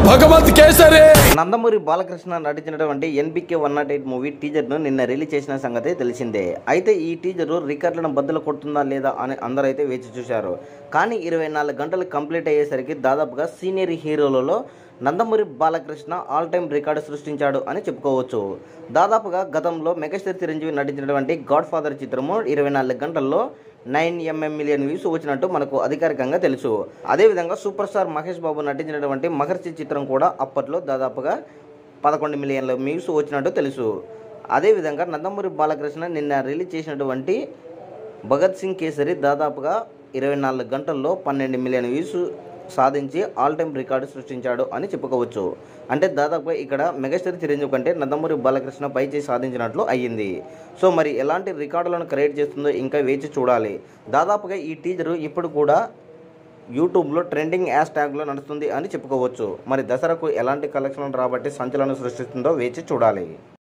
భగవంత్ కేసరి నందమూరి బాలకృష్ణ నటించినటువంటి NBK one nought eight movie టీజర్ను నిన్న రిలీజ్ చేసిన సంగతి తెలిసిందే అయితే ఈ టీజర్ రికార్డులను బద్దలు కొడుతుందా లేదా అని అందరూ అయితే వేచి చూశారు కానీ ఇరవై నాలుగు గంటలు కంప్లీట్ అయ్యేసరికి దాదాపుగా సీనియర్ హీరోలలో Nandamuri Balakrishna all time record సృష్టించాడు అని చెప్పుకోవచ్చు దాదాపుగా గతంలో మెగాస్టార్ చిరంజీవి నటించినటువంటి గాడ్ ఫాదర్ చిత్రము ఇరవై నాలుగు గంటల్లో నైన్ ఎంఎం మిలియన్ వ్యూస్ వచ్చినట్టు మనకు అధికారికంగా తెలుసు అదేవిధంగా సూపర్ స్టార్ మహేష్ బాబు నటించినటువంటి మహర్షి చిత్రం కూడా అప్పట్లో దాదాపుగా పదకొండు మిలియన్ల వ్యూస్ వచ్చినట్టు తెలుసు అదేవిధంగా నందమూరి బాలకృష్ణ నిన్న రిలీజ్ చేసినటువంటి భగత్ సింగ్ కేసరి దాదాపుగా ఇరవై నాలుగు గంటల్లో పన్నెండు మిలియన్ వ్యూస్ సాధించి ఆల్ టైమ్ రికార్డు సృష్టించాడు అని చెప్పుకోవచ్చు అంటే దాదాపుగా ఇక్కడ మెగాస్టార్ చిరంజీవి కంటే నందమూరి బాలకృష్ణ పై చేసి సాధించినట్లు అయ్యింది సో మరి ఎలాంటి రికార్డులను క్రియేట్ చేస్తుందో ఇంకా వేచి చూడాలి దాదాపుగా ఈ టీజరు ఇప్పుడు కూడా యూట్యూబ్లో ట్రెండింగ్ హ్యాష్ ట్యాగ్లో నడుస్తుంది అని చెప్పుకోవచ్చు మరి దసరాకు ఎలాంటి కలెక్షన్లు రాబట్టి సంచలనం సృష్టిస్తుందో వేచి చూడాలి